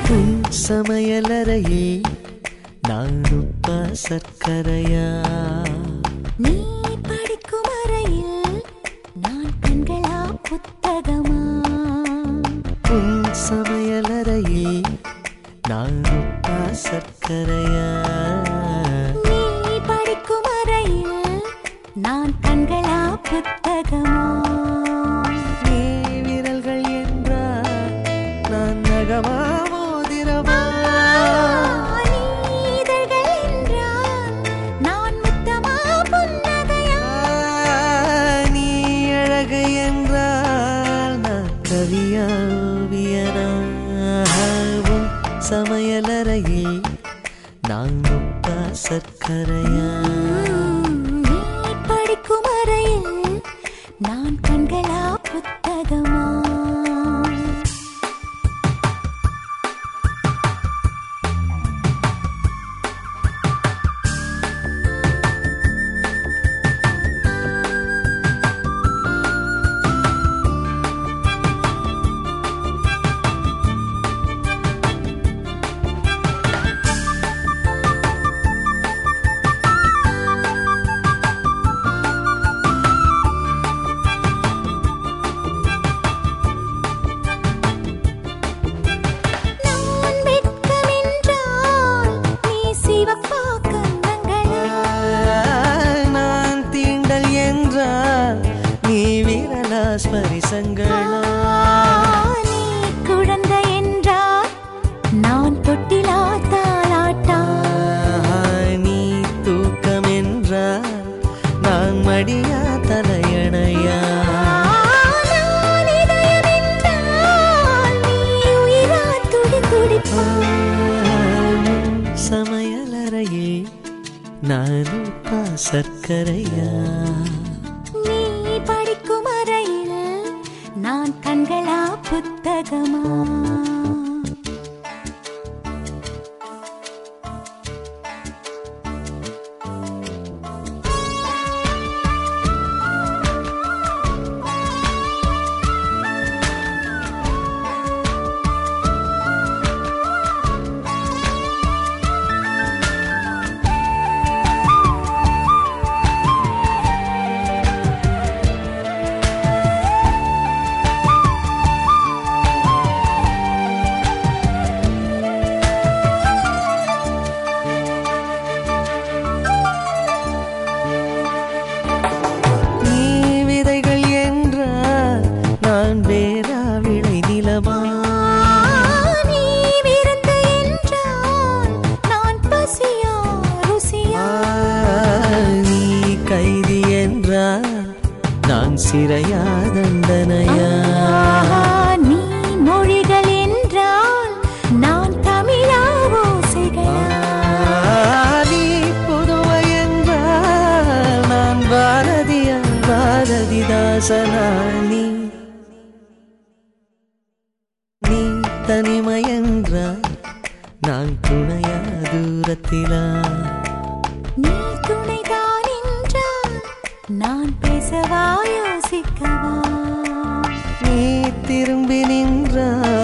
உன் சமையலறையில் நான் உப்பா சர்க்கரையா நீ படிக்கும் அறையில் நான் கண்களா புத்தகமா உன் சமையலறையில் நான் உப்பா சர்க்கரையா நீ படிக்கும் அறையில் நான் கண்களா புத்தகமா நீ விரல்கள் என்றால் நான் நகமா மோதிரமா நீ இதழ்கள் என்றால் நான் முத்தமா புன்னகையா நீ அழகு என்றால் நான் கவியா ஓவியனா உன் சமையலறையில் நான் உப்பா சர்க்கரையா நீ படிக்கும் அறையில் நான் கண்களா புத்தகமா நான் வெட்கமென்றால் நீ சிவப்பா கன்னங்களா நான் தீண்டல் என்றால் நீ விரலா ஸ்பரிசங்களா நீ குழந்தை என்றால் நான் தொட்டிலா தாலாட்டா நீ தூக்கம் என்றால் நான் மடியா தலையணையா நான் இதயம் என்றால் நீ உயிரா துடி துடிப்பா சமையலறையில் நான் உப்பா சர்க்கரையா நீ படிக்கும் அறையில் நான் கண்களா புத்தகமா நீ விதைகள் என்றால் நான் வேறா விளை நிலமா நீ விருந்து என்றால் நான் பசியா ருசியா நீ கைதி என்றால் நான் சிறையா தண்டனையா நீ மொழிகள் என்றால் நான் தமிழா ஓசைகளா நீ புதுவை என்றால் நான் பாரதியா பாரதிதாசனா நீ நீ தனிமை என்றால் நான் துணையா தூரத்திலா நீ துணைதான் என்றால் நான் பேசவா யோசிக்கவா நீ திரும்பி நின்றால்